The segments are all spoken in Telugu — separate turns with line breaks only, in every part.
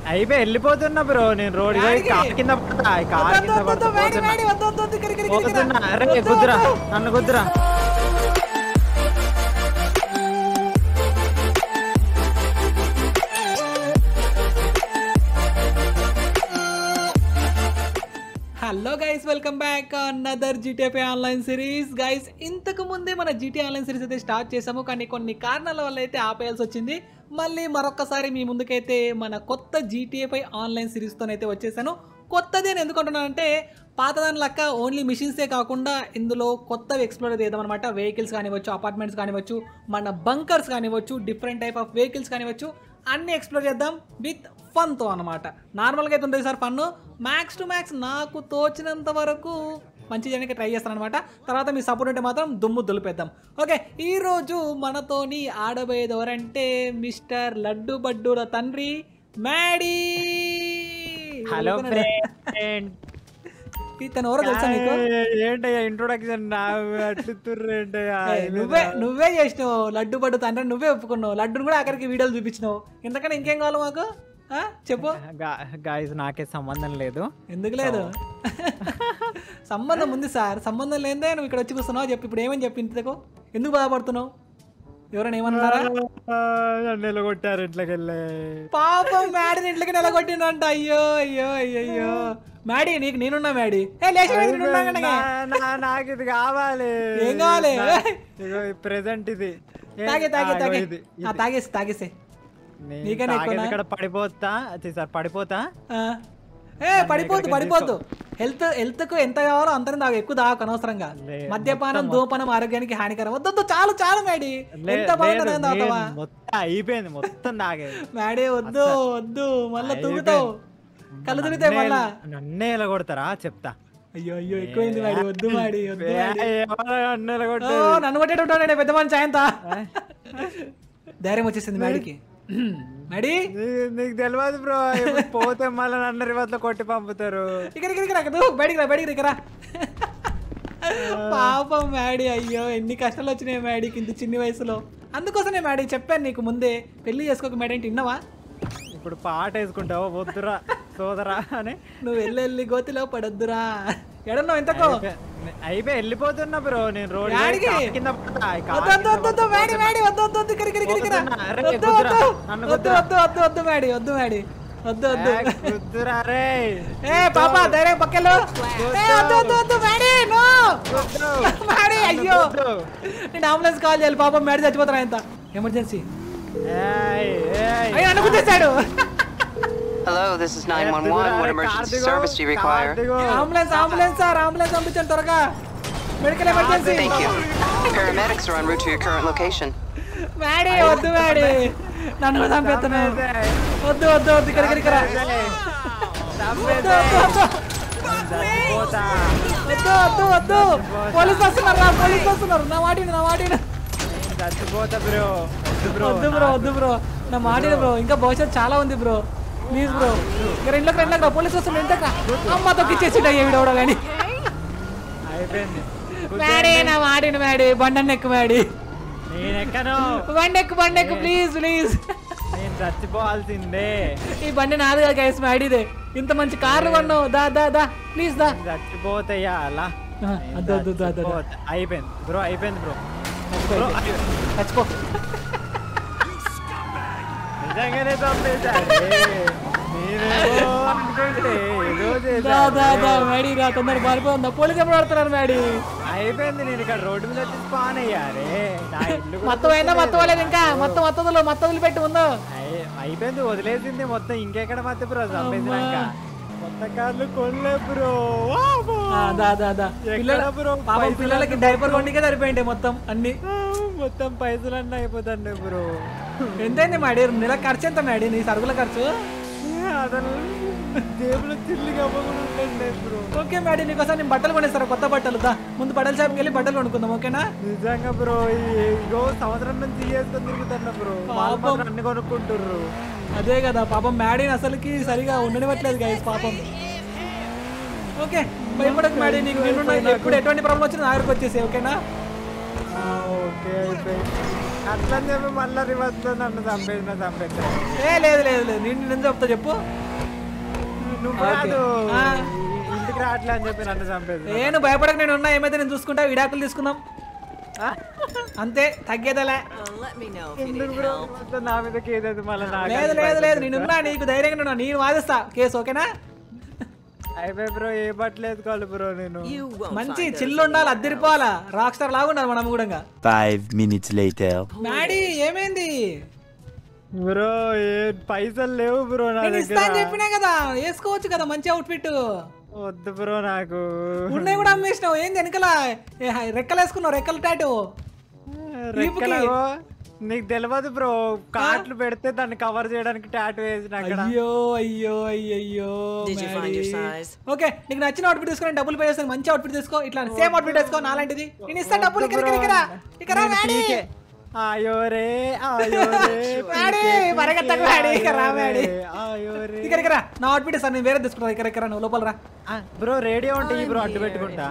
అయిపోయి వెళ్ళిపోతున్నా బ్రో నేను రోడ్
యాడికి?
కార్ కింద పడతా ఈ కార్
వద్దు,
కింద
వద్దు, వద్దు,
పడతా
వేడి,
పోతున్నా.
వేడి, వద్దు, వద్దు, వద్దు, ఇక్కడ, ఇక్కడ, ఇక్కడ, ఇక్కడ.
పోతున్నా అరే
వద్దు,
కుదురా
వద్దు.
నన్ను కుదురా
hello guys welcome back another జీటీఏపై ఆన్లైన్ సిరీస్ గైస్ ఇంతకు ముందే మన జీటీ ఆన్లైన్ సిరీస్ అయితే స్టార్ట్ చేసాము కానీ కొన్ని కారణాల వల్ల అయితే ఆపేయాల్సి వచ్చింది మళ్ళీ మరొకసారి మీ ముందుకైతే మన కొత్త జీటీఏపై ఆన్లైన్ సిరీస్తోనైతే వచ్చేసాను కొత్తది అని ఎందుకు అంటున్నానంటే పాతదాని లెక్క ఓన్లీ మిషన్సే కాకుండా ఇందులో కొత్తవి ఎక్స్ప్లోర్ చేద్దామన్నమాట వెహికల్స్ కానివ్వచ్చు అపార్ట్మెంట్స్ కానివ్వచ్చు మన బంకర్స్ కానివ్వచ్చు డిఫరెంట్ టైప్ ఆఫ్ వెహికల్స్ కానివ్వచ్చు అన్ని ఎక్స్ప్లోర్ చేద్దాం విత్ ఫన్తో అనమాట నార్మల్గా అయితే ఉంటుంది sir fun max to max నాకు తోచినంత వరకు మంచి చేయడానికి ట్రై చేస్తాను అనమాట తర్వాత మీ సపోర్ట్ ఉంటే మాత్రం దుమ్ము దులిపేద్దాం ఓకే ఈరోజు మనతోని ఆడబోయేది ఎవరంటే మిస్టర్ లడ్డు బడ్డూల తండ్రి మ్యాడీ
హలో ఫ్రెండ్
ఇతను ఎవరో తెలుసా నీకు
ఏంటయ్యా ఇంట్రొడక్షన్ నా అట్లుతుర్రు ఏంటయ్యా
ఏయ్, నువ్వే నువ్వే చేసినావు లడ్డు బడ్డు తండ్రి నువ్వే ఒప్పుకున్నావు లడ్డును కూడా ఆఖరికి వీడియోలు చూపించినావు ఇంతకన్నా ఇంకేం కావాలి మాకు ఆ? చెప్పు
గాయస్ నాకే సంబంధం లేదు
ఎందుకు లేదు సంబంధం ఉంది సార్ సంబంధం లేదే నువ్వు ఇక్కడ వచ్చి కూర్చున్నావు చెప్పి ఇప్పుడు ఏమని చెప్పి ఇంతకు ఎందుకు బాధపడుతున్నావు ఎవరైనా ఏమన్నారా
నన్ను నిలగొట్టారు ఇంట్లోకి వెళ్ళి
పాపం మ్యాడీని ఇంట్లోకి నెలగొట్టిండంట అయ్యో అయ్యో అయ్యో అయ్యో మ్యాడీ నీకు నేనున్నా మ్యాడీ ఏ లేచి మ్యాడీ, నేనున్నా కనుక.
నా- నా- నాకు ఇది కావాలి
ఏం కావాలి?
ఇగో ప్రెసెంట్ ఇది ఏ-
తాగే తాగే
ఆ,
తాగే
ఇగో ఇది
ఆ, తాగేసి తాగేసే
నేను
నీకన్నా
తాగేది
ఎక్కువనా?
ఇక్కడ పడిపోతా అది సార్ పడిపోతా
ఆ. ఏ పడిపోద్దు పడిపోద్దు హెల్త్ హెల్త్ కు ఎంత కావాలో అంతనే తాగు ఎక్కువ తాగకు అనవసరంగా
లే,
మద్యపానం ధూమపానం ఆరోగ్యానికి హానికరం వద్దొద్దు చాలు చాలు మేడీ
లే-
ఎంత బాగుంటుంది
లేదు,
ఎంత తాగుతావా
నేను మొత్తం అయిపోయింది మొత్తం తాగేది
మేడీ వద్దు వద్దు మళ్ళా
అయిపోయింది.
తూగుతావు కళ్ళు తిరుగుతాయి మళ్ళా
నన్నే ఎలా కొడతారా చెప్తా
అయ్యో అయ్యో ఎక్కువైంది మేడి వద్దు మాడి వద్దు మాడి.
ఏ, ఎవరు నన్ను ఎలా
ఓ,
కొట్టారు?
నన్ను కొట్టేటట్టు పెద్ద మనిషి ఆయనత ధైర్యం వచ్చేసింది మేడికి మేడి
నీ- నీకు తెలియదు బ్రో ఇప్పుడు పోతే మళ్ళీ నన్ను రివర్స్లో కొట్టి పంపుతారు
ఇక్కడ ఇక్కడ ఇక్కడ దూ, బయటికి రా బయటికి రా, ఇక్కడ రా. పాపం మ్యాడీ అయ్యో ఎన్ని కష్టాలు వచ్చినాయి మ్యాడీకి ఇంత చిన్ని వయసులో అందుకోసమే మ్యాడీ చెప్పాను నీకు ముందే పెళ్లి చేసుకోక మేడం ఏంటి విన్నావా
ఇప్పుడు పాట వేసుకుంటావా వద్దురా సోదరా అని
నువ్వు వెళ్ళి వెళ్ళి గోతిలో పడొద్దురా ఎడన్నావు ఎంతకో
అయిపోయి- అయిపోయి వెళ్ళిపోతున్నా బ్రో నేను రోడ్
యాడికి?
కింద పడతా ఈ కార్
వద్దు వద్దు
కింద
వద్దు వద్దు మ్యాడీ మ్యాడీ వద్దు వద్దు వద్దు ఇక్కడ ఇక్కడ ఇక్కడ ఇక్కడ
పోతున్నా. అరే,
వద్దు
కుదురా.
వద్దు
నన్ను
వద్దు
కుదురా.
వద్దు వద్దు వద్దు మ్యాడీ వద్దు మ్యాడీ వద్దు వద్దు
ఏ, కుదురా రే
ఏ పాప ధైర్యం పక్కలు ఏ వద్దు వద్దు వద్దు మ్యాడీ నో
వద్దు.
మ్యాడీ అయ్యో
వద్దు.
నేను అంబులెన్స్ కాల్ చేయాలి పాపం మ్యాడీ చచ్చిపోతారా ఎంత ఎమర్జెన్సీ
ఏయ్, ఏయ్.
అయ్యో నన్ను గుద్దేశాడు
Hello, this is
ఏ,
911.
దిగురా,
What
రే,
emergency
కార్ దిగు,
service do you
car
require?
దిగు.
అంబులెన్స్ అంబులెన్స్ సార్ అంబులెన్స్ పంపించండి త్వరగా medical emergency
Thank you. Paramedics are en route to your current location.
Maddy వద్దు మ్యాడీ నన్ను కూడా చంపేస్తున్నావు
చంపేసేయ్.
వద్దు వద్దు వద్దు ఇక్కడ ఇక్కడ ఇక్కడ
చంపేసేయ్.
వద్దు
చంపేసేయ్.
వద్దు వద్దు
చచ్చిపోతా.
వద్దు వద్దు వద్దు పోలీస్ వస్తున్నారు రా పోలీస్ వస్తున్నారు నా వాటిని నా వాటిని
చచ్చిపోతా బ్రో వద్దు బ్రో
వద్దు బ్రో వద్దు బ్రో నా మాటిని బ్రో ఇంకా భవిష్యత్తు చాలా ఉంది బ్రో ప్లీజ్ బ్రో ఇంకా రెండులోకి రెండులోకి రా పోలీస్ వస్తున్నారు ఇంతక అమ్మ తొక్కిచ్చేసి వీడవడం కానీ
అయిపోయింది
మ్యాడీ నా మాటిని మ్యాడీ బండన్న ఎక్కు మ్యాడీ
నేను ఎక్కను
బండి ఎక్కు బండి ఎక్కు ప్లీజ్ ప్లీజ్
నేను చచ్చిపోవాల్సిందే
ఈ బండి నాది కాదు గైస్ మ్యాడీదే ఇంత మంచి కార్లు కొన్నావు దా దా దా ప్లీజ్ దా
నేను చచ్చిపోతాయా అలా
ఆ,
నేను
అద్దు, అద్దు, అద్దు, అద్దు.
చచ్చిపోతా. అయిపోయింది బ్రో అయిపోయింది బ్రో
చచ్చిపో,
బ్రో
చచ్చిపో
నిజంగానే చంపేశారే. నేనేమో అనుకుంటే ఏదో
దా దా దా
చేశాను.
మ్యాడీ రా తొందర పారిపోతుందా పోలీస్ ఎప్పుడు పడుతున్నారు మ్యాడీ
అయిపోయింది నేను ఇక్కడ రోడ్డు మీద వచ్చి స్పాన్ అయ్యారే నా ఇల్లు కూడా
మొత్తం అయిందా మొత్తం అవ్వలేదు ఇంకా మొత్తం మొత్తం మొత్తం వదిలిపెట్టి ఉందో
అయి- అయిపోయింది వదిలేసింది మొత్తం ఇంకెక్కడ మధ్య బ్రో చంపేసినాక కొత్త కార్లు కొనలే బ్రో వామ్మో.
ఆ, దా దా దా
ఎక్కడ
పిల్లల
బ్రో
పాపం
పైసలు
పిల్లలకి డైపర్ కొండికే సరిపోయింది మొత్తం అన్ని
ఆ, మొత్తం పైసలు అన్నీ అయిపోతాండి బ్రో
ఎంతైంది మ్యాడీ నెల ఖర్చు ఎంత మ్యాడీ నీ సరుకుల ఖర్చు
అసలు జేబులో చిల్లిగా అవ్వకుండా ఉండండి బ్రో
ఓకే మ్యాడీ నీకోసం నేను బట్టలు కొనేస్తాను కొత్త బట్టలు దా ముందు బట్టల షాప్కి వెళ్ళి బట్టలు కొనుక్కుందాం ఓకేనా
నిజంగా బ్రో ఇగో సంవత్సరం నుంచి చేసుకొని తిరుగుతున్నా బ్రో వాళ్ళు
పాపం.
మాత్రం అన్ని కొనుక్కుంటుర్రు
అదే కదా పాపం మ్యాడీని అసలుకి సరిగా ఉండనివ్వట్లేదు గైస్ పాపం ఓకే భయపడకు మ్యాడీ నీకు నేను ఎప్పుడు ఎటువంటి ప్రాబ్లం వచ్చినా నా దగ్గరకు వచ్చేసి ఓకేనా
ఆ, ఓకే అయిపోయింది అట్లా అని చెప్పి మళ్ళీ రివర్స్ లో నన్ను చంపేసిన చంపేస్తా
ఏ లేదు లేదు లేదు నేను నేను చెప్తా చెప్పు
నువ్వు
ఓకే.
కాదు
ఆ.
ఇంటికి రావట్లే అని చెప్పి నన్ను చంపేసి
నేను భయపడక నేను ఉన్నా ఏమైతే నేను చూసుకుంటా విడాకులు తీసుకుందాం అంతే తగ్గేదలే
let me know if you
ఎందుకు
need
బ్రో
help.
మొత్తం నా మీద కేసేది మళ్ళీ నాకు
లేదు లేదు లేదు నేను ఉన్నా నీకు ధైర్యంగా ఉన్నా నేను వాదిస్తా కేసు ఓకేనా
అయిపోయి బ్రో ఏ బట్టలు వేసుకోవాలి బ్రో నేను
You won't
మంచి
find those
చిల్లు ఉండాలి అద్దరిపోవాలా రాక్ స్టార్ లాగా ఉండాలి మనం కూడా
Five minutes later.
మ్యాడీ ఏమైంది
బ్రో ఏ పైసలు లేవు బ్రో నా
నేను ఇస్తా అని
దగ్గర
చెప్పినా కదా వేసుకోవచ్చు కదా మంచి అవుట్ఫిట్
వద్దు బ్రో నాకు
ఉన్నాయి కూడా అమ్మేసినావు ఏంది వెనకల ఏ, రెక్కలు వేసుకున్నావు రెక్కల టాటు
రెక్కలేవో నీకు తెలియదు బ్రో కార్ట్లు పెడితే దాన్ని కవర్ చేయడానికి టాటూ వేసిన అక్కడ
అయ్యో అయ్యో అయ్యో
Did you find your size?
Okay నీకు నచ్చిన అవుట్ఫిట్ తీసుకొని డబ్బులు పే చేస్తాను మంచి అవుట్ఫిట్ తీసుకో ఇట్లా సేమ్ అవుట్ఫిట్ వేసుకో నాలాంటిది నేను ఇస్తా డబ్బులు ఇక్కడ ఇక్కడ ఇక్కడ ఇక్కడ రా,
నేను
మ్యాడీ.
పీకే. ఆయో రే ఆయో రే
మ్యాడీ,
పీకే,
పరిగెత్తకు
పీకే,
మ్యాడీ, ఇక్కడ రా,
ఆయో
మ్యాడీ.
రే, ఆయో రే.
ఇక్కడ ఇక్కడ నా అవుట్ఫిట్ ఇస్తాను నేను వేరే తీసుకుంటా ఇక్కడ ఇక్కడ నువ్వు లోపల రా
ఆ, బ్రో రేడియో ఉంటే ఈ బ్రో అడ్డు పెట్టుకుంటా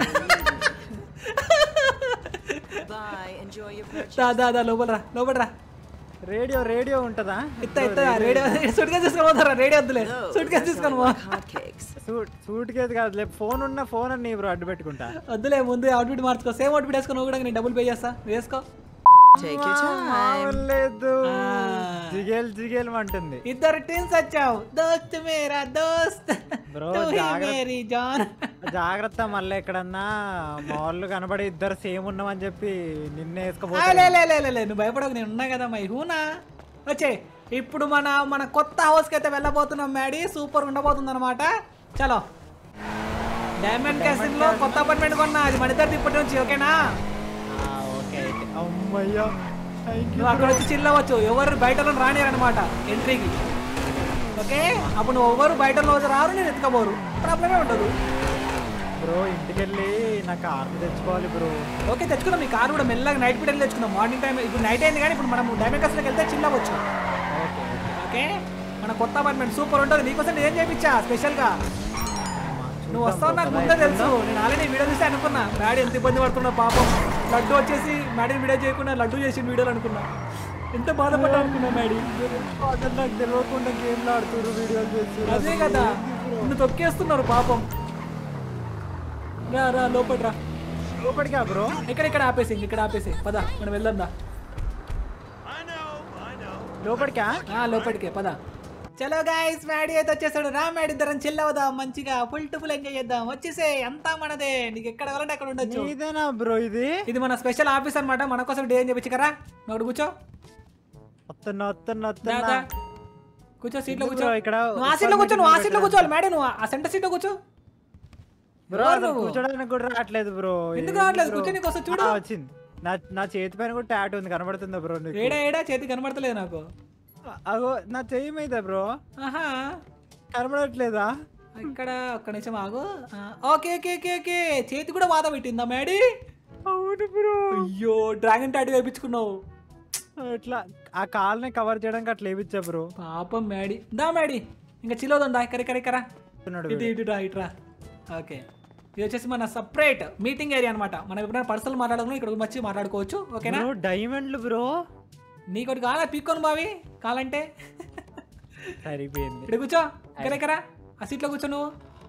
Bye. Enjoy your purchase.
దా దా దా లోపల రా లోపల రా
రేడియో రేడియో ఉంటదా
ఇత్త ఇత్త రేడియో సూట్ కేసు తీసుకొని పోతారా రేడియో వద్దులే
No,
సూట్ కేసు
that's
తీసుకొని
not
పో
like hotcakes.
Suit suitcase కాదు లే ఫోన్ ఉన్న ఫోన్ అని బ్రో అడ్డు పెట్టుకుంటా
వద్దులే ముందు అవుట్ఫిట్ మార్చుకో సేమ్ అవుట్ఫిట్ వేసుకో నువ్వు కూడా నేను డబ్బులు పే చేస్తా వేసుకో
Take your time.
మామూలు లేదు
ఆ.
జిగేల్ జిగేల్ అంటుంది
ఇద్దరు టీమ్స్ వచ్చావు దోస్త్ మేరా దోస్త్
Bro,
తూ హీ
జాగ్రత్త.
మేరీ జాన్
జాగ్రత్త మళ్ళీ ఎక్కడన్నా మా వాళ్ళు కనబడి ఇద్దరు సేమ్ ఉన్నామని చెప్పి నిన్నే
ఆ,
వేసుకోబోతే
లే లే లే, లే లే నువ్వు భయపడకు నేను ఉన్నా కదా మై హూనా వచ్చే ఇప్పుడు మన మన కొత్త హౌస్కి అయితే వెళ్ళబోతున్నాం మ్యాడీ సూపర్ ఉండబోతుంది అనమాట చలో డైమండ్ క్యాసిన్ లో కొత్త అపార్ట్మెంట్ కొన్నా అది మన ఇద్దరు ఇప్పటి నుంచి ఓకేనా
ఓకే అయితే అమ్మయ్యా థ్యాంక్ యూ
నువ్వు అక్కడ వచ్చి చిల్ అవ్వచ్చు ఎవరు బయట రానియరనమాట ఎంట్రీకి ఓకే అప్పుడు నువ్వు ఎవరు బయట రోజు రారు నేను ఎత్తుకోబోరు ప్రాబ్లమే ఉండదు
బ్రో ఇంటికి వెళ్ళి నా కార్లు తెచ్చుకోవాలి బ్రో
ఓకే తెచ్చుకున్నాం మీ కారు కూడా మెల్లగా నైట్ పూట వెళ్ళి తెచ్చుకున్నాం మార్నింగ్ టైం ఇప్పుడు నైట్ అయింది కానీ ఇప్పుడు మనం డైమండ్ క్యాసిన్కి వెళ్తే చిల్ అవ్వచ్చు
ఓకే
ఓకే మన కొత్త అపార్ట్మెంట్ సూపర్ ఉంటుంది నీకోసం నేను ఏం చేయించా స్పెషల్గా నువ్వు వస్తావు నాకు ముందే తెలుసు నేను ఆల్రెడీ వీడియో చూసి అనుకున్నా మ్యాడీ ఎంత ఇబ్బంది పడుతున్నా పాపం లడ్డు వచ్చేసి మ్యాడీని వీడియో చేయకుండా లడ్డు చేసిన వీడియోలు అనుకున్నా ఎంత బాధపడ్డా అనుకున్నా మ్యాడీ
అసలు నాకు తెలియకుండా గేమ్లు ఆడుతున్నారు వీడియోలు చేస్తున్నారు
అదే కదా నిన్ను తొక్కేస్తున్నారు పాపం రా రా లోపల రా
లోపలికా బ్రో
ఇక్కడ ఇక్కడ ఆపేసి ఇక్కడ ఆపేసి పద మనం వెళ్దాం దా
లోపలికా
ఆ, లోపలికే పద చలో గాయస్ మ్యాడీ అయితే వచ్చేసాడు రా మ్యాడీ ఇద్దరం చిల్ అవుదాం మంచిగా ఫుల్ టు ఫుల్ ఎంజాయ్ చేద్దాం వచ్చేసే అంతా మనదే నీకు ఎక్కడ కావాలంటే అక్కడ ఉండొచ్చు
ఇదేనా బ్రో ఇది
ఇది మన స్పెషల్ ఆఫీస్ అన్నమాట మన కోసం డే అని చెప్పి కదా నువ్వు కూర్చో
వస్తున్నా వస్తున్నా
దా,
వస్తున్నా
దా. కూర్చో సీట్లో
ఎందుకు
కూర్చో
bro ఇక్కడ
నువ్వు ఆ సీట్లో కూర్చో నువ్వు ఆ సీట్లో కూర్చోవాలి మేడం నువ్వు ఆ సెంటర్ సీట్లో కూర్చో
బ్రో
ఎవరు
అసలు
నువ్వు?
కూర్చోడానికి కూడా రావట్లేదు బ్రో
ఎందుకు రావట్లేదు? కూర్చోనీకి వస్తా చూడు.
వచ్చింది నా నా చేతి పైన కూడా టాట్ ఉంది కనబడుతుందా బ్రో నీకు
ఏడా ఏడా చేతి కనబడతలేదు నాకు
అగో నా చెయ్యి మీద బ్రో
ఆహా
కనబడట్లేదా
ఇక్కడ ఒక్క నిమిషం ఆగు ఆ, ఓకే ఓకే ఓకే ఓకే చేతి కూడా వాత పెట్టిందా మేడీ
అవును బ్రో
అయ్యో డ్రాగన్ టాటూ వేయించుకున్నావు
అట్లా ఆ కాల్ని కవర్ చేయడానికి అట్లా వేయించా బ్రో
పాపం మేడీ దా మేడీ ఇంకా చిలోదా ఇక్కడ ఇక్కడ ఇక్కడ
వస్తున్నాడు
ఇటు ఇటు రా ఇటురా ఓకే ఇది వచ్చేసి మన సపరేట్ మీటింగ్ ఏరియా అనమాట మనం ఎప్పుడైనా పర్సనల్ మాట్లాడుకున్నా ఇక్కడ వచ్చి మాట్లాడుకోవచ్చు ఓకేనా
బ్రో డైమండ్లు బ్రో
నీకోటి కావాలా పీక్కొని బావి కావాలంటే
సరిపోయింది
ఇక్కడ కూర్చో ఇక్కడ ఇక్కడ ఆ సీట్లో కూర్చో నువ్వు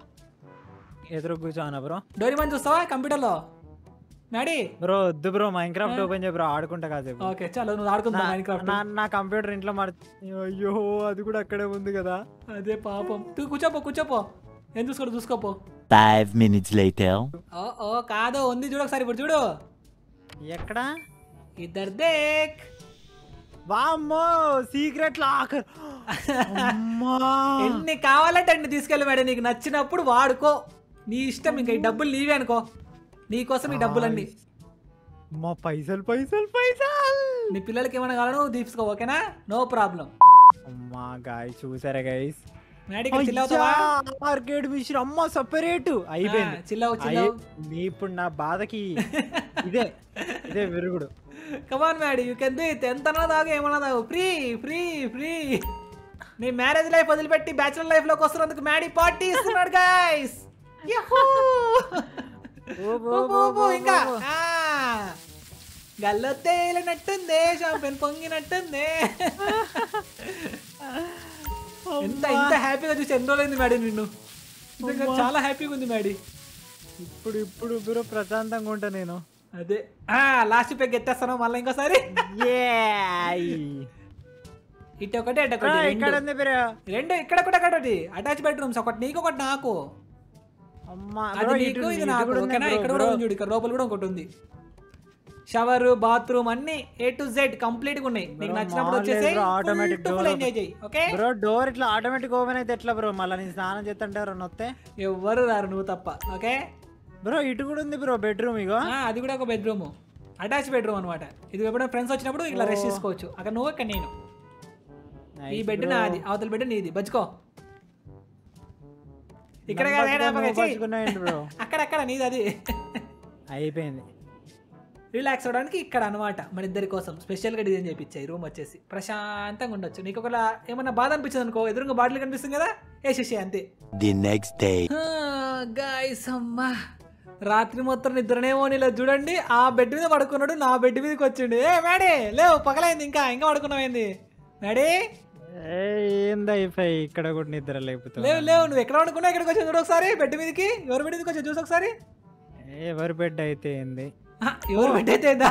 ఎదురు కూర్చోనా బ్రో
డోరీ మని చూస్తావా కంప్యూటర్లో మ్యాడీ
బ్రో వద్దు బ్రో మైన్ క్రాఫ్ట్ ఓపెన్ చేయ బ్రో ఆడుకుంటా కాసేపు
ఓకే చలో నువ్వు ఆడుకుందా
నా-
మైన్ క్రాఫ్ట్
నా నా కంప్యూటర్ ఇంట్లో మర్ అయ్యో అది కూడా అక్కడే ఉంది కదా
అదే పాపం తూ కూర్చోపో కూర్చోపో ఏం చూసుకోడు చూసుకోపో
Five minutes later.
ఓ ఓ కాదు ఉంది చూడు ఒకసారి ఇప్పుడు చూడు
ఎక్కడ
ఇద్దరు దేక్
వామ్మో సీక్రెట్ లాకర్ అమ్మా
ఎన్ని కావాలంటే అన్ని తీసుకెళ్ళి మేడం నీకు నచ్చినప్పుడు వాడుకో నీ ఇష్టం ఇంకా ఈ డబ్బులు నీవే అనుకో నీ కోసం ఈ డబ్బులన్నీ
మా పైసలు పైసలు పైసలు
నీ పిల్లలకి ఏమైనా కావాలో నువ్వు తీసుకో ఓకేనా నో ప్రాబ్లం
అమ్మా గాయ చూసారా గైస్
మ్యాడీ ఇక్కడ చిల్ అవుతావా
మార్కెట్ మిషన్ అమ్మ సపరేట్ అయిపోయింది
చిల్ అవ్వు చిల్ అవ్వు
అయ్యి- నీ ఇప్పుడు నా బాధకి ఇదే ఇదే విరుగుడు
come on Maddy you can do it ఎంత తాగు ఏమన్నా తాగు ఫ్రీ ఫ్రీ ఫ్రీ నీ మ్యారేజ్ లైఫ్ వదిలిపెట్టి బ్యాచులర్ లైఫ్ లోకి వస్తున్నందుకు మ్యాడీ పార్టీ ఇస్తున్నాడు గాయస్
ఓ, ఓ, ఓ, ఓ,
ఇంకా
ఓ.
ఆ. గల్లో తేలినట్టుంది షాంపెన్ పొంగినట్టుంది ఎంత ఎంత హ్యాపీగా చూసి ఎన్ని రోజులైంది మేడం నిన్ను నిజంగా చాలా హ్యాపీగా ఉంది మేడీ
ఇప్పుడు ఇప్పుడు బ్రో ప్రశాంతంగా ఉంటా నేను
అదే ఆ లాస్ట్ పెగ్ ఎత్తేస్తాను మళ్ళీ ఇంకోసారి ఇటు ఒకటి అటు
బ్రో
ఒకటి
ఇక్కడ
రెండు.
ఉంది బ్రో
రెండు ఇక్కడ ఒకటి అక్కడ ఒకటి అటాచ్ బెడ్రూమ్స్ ఒకటి నీకు ఒకటి నాకు
అమ్మా
అది
బ్రో
నీకు
ఇటు
ఇది
ఇటు
నాకు
కూడా ఉంది
ఓకేనా
బ్రో,
ఇక్కడ కూడా
బ్రో.
ఉంది చూడు ఇక్కడ లోపల కూడా ఒకటి ఉంది షవర్ బాత్రూమ్ అన్ని ఏ టు జెడ్ కంప్లీట్ గా ఉన్నాయి నీకు
బ్రో,
నచ్చినప్పుడు
మామూలు
వచ్చేసి
లేదు bro, automatic
full
door
enjoy చేయి ఓకే
బ్రో డోర్ ఇట్లా ఆటోమేటిక్ ఓపెన్ అయితే ఎట్లా బ్రో మళ్ళీ నేను స్నానం చేస్తుంటే ఎవరన్నా వస్తే
ఎవ్వరు రారు నువ్వు తప్ప ఓకే
బ్రో ఇటు కూడా ఉంది బ్రో బెడ్రూమ్ ఇగో
ఆ, అది కూడా ఒక బెడ్రూమ్ అటాచ్ బెడ్రూమ్ అనమాట ఇది ఎప్పుడైనా ఫ్రెండ్స్ వచ్చినప్పుడు ఇలా రెస్ట్ తీసుకోవచ్చు అక్కడ నువ్వు ఇక్కడ నేను ఈ
Nice
బెడ్
bro.
నాది అవతల బెడ్ నీది బచ్చుకో ఇక్కడ
నన్ను
కాదు, ఏడా
పట్టుకొని
పక్క
నువ్వు
చెయ్యి.
పట్టుకున్నావేంటి బ్రో
అక్కడ అక్కడ నీది అది
అయిపోయింది
రిలాక్స్ అవ్వడానికి ఇక్కడ అనమాట మన ఇద్దరి కోసం స్పెషల్గా డిజైన్ చేయించాయి రూమ్ వచ్చేసి ప్రశాంతంగా ఉండొచ్చు నీకు ఒకవేళ ఏమన్నా బాధ అనిపించింది అనుకో ఎదురుగా బాటిల్ కనిపిస్తుంది కదా వేసేసి అంతే
The next day.
గాయస్ అమ్మా రాత్రి మొత్తం నిద్రనేమో ఇలా చూడండి ఆ బెడ్ మీద పడుకున్నాడు నా బెడ్ మీదకి వచ్చిండు ఏ మేడే లేవు పగలైంది ఇంకా ఇంకా పడుకున్నామైంది మేడే
ఏ, ఏంది అయిపోయి ఇక్కడ కూడా నిద్ర లేపుతా
లేవు లేవు నువ్వు ఎక్కడ పడుకున్నావు ఇక్కడికి వచ్చి చూడు ఒకసారి బెడ్ మీదకి ఎవరి బెడ్ మీదకి వచ్చి చూసి ఒకసారి
ఎవరి బెడ్ అయితే ఏంది
ఆ, ఎవరు బెడ్ అయితే ఏందా?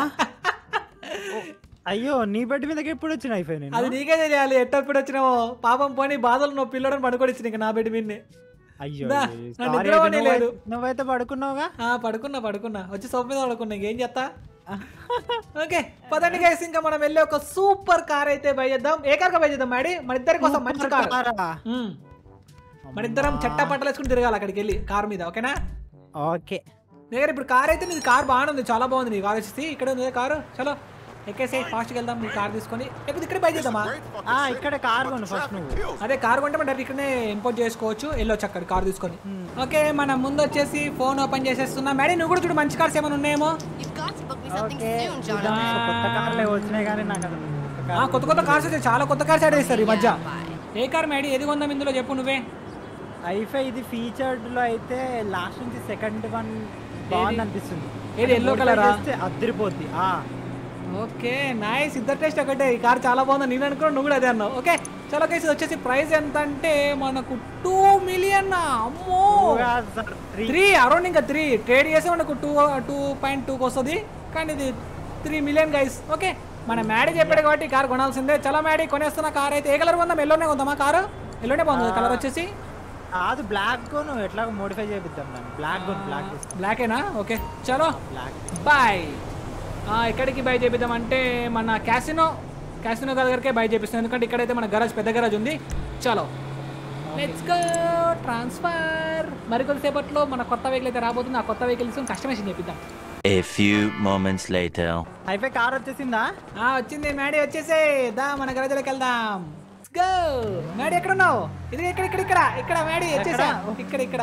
అయ్యో నీ బెడ్ మీదకి ఎప్పుడు వచ్చిన అయిపోయి నేను
అది నీకే తెలియాలి ఎట్టప్పుడు వచ్చినావో పాపం పోనీ బాధలు నువ్వు పిల్లడని పడుకోడిచ్చిన ఇంకా నా బెడ్ మీదనే
అయ్యో
దా,
అయ్యో,
నా
sorry
నిద్ర
అయితే
పోనీ లేదు.
నువ్వై- నువ్వైతే పడుకున్నావుగా
ఆ పడుకున్నా పడుకున్నా వచ్చి సోఫా మీద పడుకున్నా ఇంకేం చేస్తా ఓకే పదండి గైస్ ఇంకా మనం వెళ్ళి ఒక సూపర్ కార్ అయితే బై చేద్దాం ఏ కార్ బై చేద్దాం మాడి మన ఇద్దరి కోసం మంచి కార్
కారా?
మన ఇద్దరం చట్టా పట్టలు వేసుకుని తిరగాలి అక్కడికి వెళ్ళి కార్ మీద ఓకేనా
ఓకే
దగ్గర ఇప్పుడు కార్ అయితే నీది కార్ బాగానే ఉంది చాలా బాగుంది నీ కార్ వచ్చేసి ఇక్కడ ఉంది కారు చలో ఎక్కేసి ఫాస్ట్గా వెళ్దాం నీ కార్ తీసుకొని లేకపోతే ఇక్కడ బై చేద్దామా
ఆ ఇక్కడ కార్ కొను ఫస్ట్ నువ్వు
అదే కార్ కొంటే మనం డైరెక్ట్ ఇక్కడనే ఇంపోర్ట్ చేసుకోవచ్చు వెళ్ళొచ్చు అక్కడ కార్ తీసుకొని ఓకే మనం ముందు వచ్చేసి ఫోన్ ఓపెన్ చేసేస్తున్నా మేడం నువ్వు కూడా చూడు మంచి కార్స్ ఏమైనా ఉన్నాయేమో
You've got to book me something
okay
soon,
చూద్దాం.
Jonathan.
కొత్త కార్లే వచ్చినాయి కానీ నాకు అసలు కొత్త
ఆ,
కార్
కొత్త కొత్త కార్స్ వచ్చాయి చాలా కొత్త కార్స్ యాడ్ చేస్తారు ఈ మధ్య ఏ కార్ మేడం ఏది కొందాం ఇందులో చెప్పు నువ్వే
ఐఫై ఇది ఫీచర్డ్ లో అయితే లాస్ట్ నుంచి సెకండ్ వన్ బాగుంది అనిపిస్తుంది
ఏది yellow colour ఆ?
చేస్తే అద్దరిపోద్ది ఆ
ఓకే నైస్ ఇద్దరు టేస్ట్ ఒకటే ఈ కార్ చాలా బాగుంది నేను అనుకున్నా నువ్వు కూడా అదే అన్నావు ఓకే చలో కేసు వచ్చేసి ప్రైస్ ఎంత అంటే మనకు టూ మిలియన్ అమ్మో త్రీ అరౌండ్ ఇంకా త్రీ ట్రేడ్ చేసి మనకు టూ టూ పాయింట్ టూకి వస్తుంది కానీ ఇది త్రీ మిలియన్ గైస్ ఓకే మన మ్యాడీ చెప్పాడు కాబట్టి కార్ కొనాల్సిందే చలో మ్యాడీ కొనేస్తున్న కార్ అయితే ఏ కలర్ కొందాం ఎల్లోనే కొందామా కారు ఎల్లోనే బాగుంది కలర్ వచ్చేసి
కాదు బ్లాక్ కొను ఎట్లా మోడిఫై చేపిద్దాం దాన్ని బ్లాక్ కొను బ్లాక్
బ్లాకేనా ఓకే చలో
బ్లాక్
బాయ్ ఎక్కడికి బై చేపిద్దాం అంటే మన క్యాసినో క్యాసినో దగ్గరకే బై చేపిస్తాం ఎందుకంటే ఇక్కడైతే మన గరాజ్ పెద్ద గరాజ్ ఉంది చలో లెట్స్ గో ట్రాన్స్ఫర్ మరికొద్దిసేపట్లో మన కొత్త వెహికల్ అయితే రాబోతుంది ఆ కొత్త వెహికల్ తీసుకొని కస్టమైజేషన్ చేపిద్దాం
A few moments later.
ఐఫై కార్ వచ్చేసిందా
ఆ వచ్చింది మ్యాడీ వచ్చేసే దా మన గరాజ్లోకి వెళ్దాం గో మ్యాడీ ఎక్కడ ఉన్నావు ఇది ఇక్కడ ఇక్కడ ఇక్కడ ఇక్కడ మ్యాడీ వచ్చేసా ఇక్కడ ఇక్కడ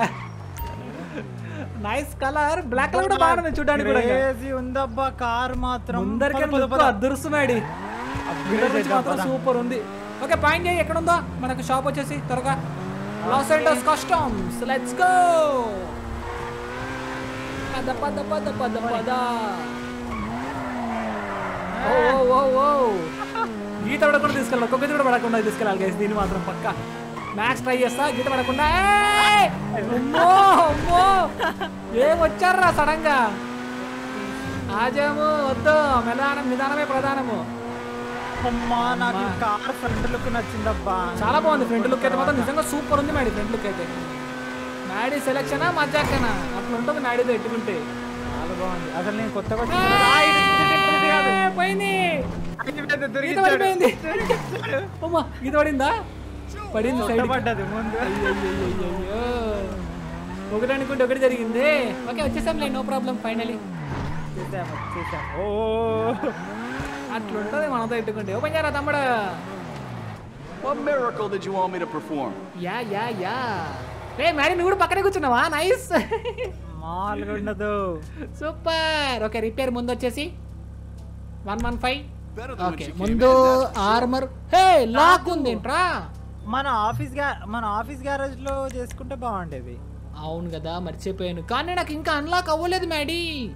నైస్ కలర్ బ్లాక్ కలర్ కూడా బాగుంది చూడడానికి కూడా ఇంకా.
Crazy ఉందబ్బా కార్ మాత్రం
ముందరికి
పద, పద, పద.
అదృశ్టు మేడి
Upgrade చేద్దాం,
మాత్రం
పద.
సూపర్ ఉంది ఓకే పాయింట్ చేయి ఎక్కడ ఉందో మనకు షాప్ వచ్చేసి త్వరగా Los Santos customs let's go పద పద పద పద పద ఓ ఓ ఓ గీత పడకుండా తీసుకెళ్ళాలి ఒక్కొక్క గీత కూడా పడకుండా తీసుకెళ్ళాలి గైస్ దీన్ని మాత్రం పక్క మ్యాక్స్ ట్రై చేస్తా గీత పడకుండా ఏయ్! అమ్మో అమ్మో ఏం వచ్చారా సడన్ గా ఆజాము వద్దు నిదానం నిదానమే ప్రధానము
అమ్మా నాకు ఈ కార్ ఫ్రంట్ లుక్ నచ్చిందబ్బా
చాలా బాగుంది ఫ్రంట్ లుక్ అయితే మాత్రం నిజంగా సూపర్ ఉంది మేడీ ఫ్రంట్ లుక్ అయితే మ్యాడీ సెలక్షనా మజాకనా అట్లా ఉంటుంది మ్యాడీతో ఎట్టుకుంటే
చాలా బాగుంది అసలు నేను కొత్తగా
ఏయ్! పోయింది గీత పడిపోయింది అమ్మా గీత పడిందా పడింది సైడ్
పడ్డది ముందు
అయ్యో ఒకటి అనుకుంటే ఒకటి జరిగింది ఓకే వచ్చేసాంలే నో ప్రాబ్లం ఫైనలీ
చేసాం చేసాం ఓ
అట్లుంటది మనతో ఎట్టుకుంటే ఓపెన్ చేయరా తమ్ముడు
What miracle did you want me to perform?
Yeah yeah yeah రే మ్యాడీ నువ్వు కూడా పక్కనే కూర్చున్నావా నైస్
మామూలుగా ఉండదు
సూపర్ ఓకే రిపేర్ ముందు వచ్చేసి one one five
Better than
okay
what you came
ముందు
in, that's for
armour hey lock ఉంది ఏంట్రా
మన ఆఫీస్ గా మన ఆఫీస్ గ్యారేజ్ లో చేసుకుంటే బాగుండేది
అవును కదా మర్చిపోయాను కానీ నాకు ఇంకా అన్లాక్ అవ్వలేదు మ్యాడీ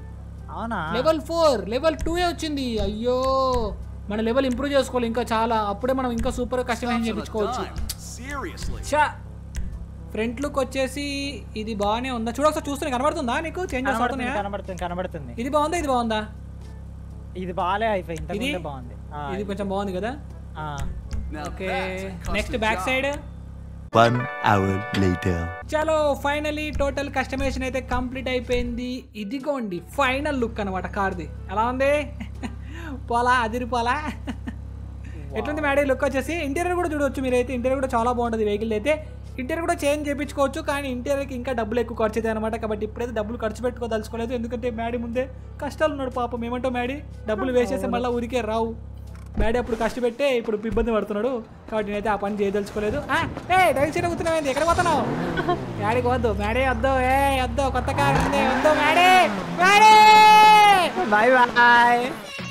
అవునా
లెవెల్ ఫోర్ లెవెల్ టూ వచ్చింది అయ్యో మన లెవెల్ ఇంప్రూవ్ చేసుకోవాలి ఇంకా చాలా అప్పుడే మనం ఇంకా సూపర్ కస్టమైజ్ చేయించుకోవచ్చు
Seriously.
చా ఫ్రంట్ లుక్ వచ్చేసి ఇది బాగానే ఉందా చూడ ఒకసారి చూస్తున్నా కనబడుతుందా నీకు చేంజ్
కనబడుతుంది
అవుతున్నాయా
కనబడుతుంది కనబడుతుంది
ఇది బాగుందా ఇది బాగుందా
ఇది బాగాలే అయిపోయి ఇంత
ఇది?
ముందే బాగుంది ఆ,
ఇది కొంచెం బాగుంది కదా
ఆ.
Now
okay
that's a custom
next back
job.
Side
One hour later.
చలో ఫైనలీ టోటల్ కస్టమైజేషన్ అయితే కంప్లీట్ అయిపోయింది ఇదిగోండి ఫైనల్ లుక్ అనమాట కార్ది ఎలా ఉంది పోలా అదిరిపోలా ఎట్లుంది మేడం లుక్ వచ్చేసి ఇంటీరియర్ కూడా చూడవచ్చు మీరైతే ఇంటీరియర్ కూడా చాలా బాగుంటుంది వెహికల్ అయితే ఇంటీరియర్ కూడా చేంజ్ చేయించుకోవచ్చు కానీ ఇంటీరియర్కి ఇంకా డబ్బులు ఎక్కువ ఖర్చు అవుతాయి అనమాట కాబట్టి ఇప్పుడైతే డబ్బులు ఖర్చు పెట్టుకోదలుచుకోలేదు ఎందుకంటే మ్యాడీ ముందే కష్టాలు ఉన్నాడు పాపం ఏమంటావు మ్యాడీ డబ్బులు వేస్ట్ చేస్తే మళ్ళీ ఊరికే రావు మ్యాడీ అప్పుడు కష్టపెట్టే ఇప్పుడు ఇబ్బంది పడుతున్నాడు కాబట్టి నేనైతే ఆ పని చేయదలుచుకోలేదు ఆ, ఏ రైలు సీట్ కూర్చున్నావు ఎక్కడ పోతున్నావు మ్యాడీకి వద్దు మ్యాడీ వద్దు ఏ వద్దు కొత్త కార్ ఉంది వద్దు మ్యాడీ మ్యాడీ
బాయ్ బాయ్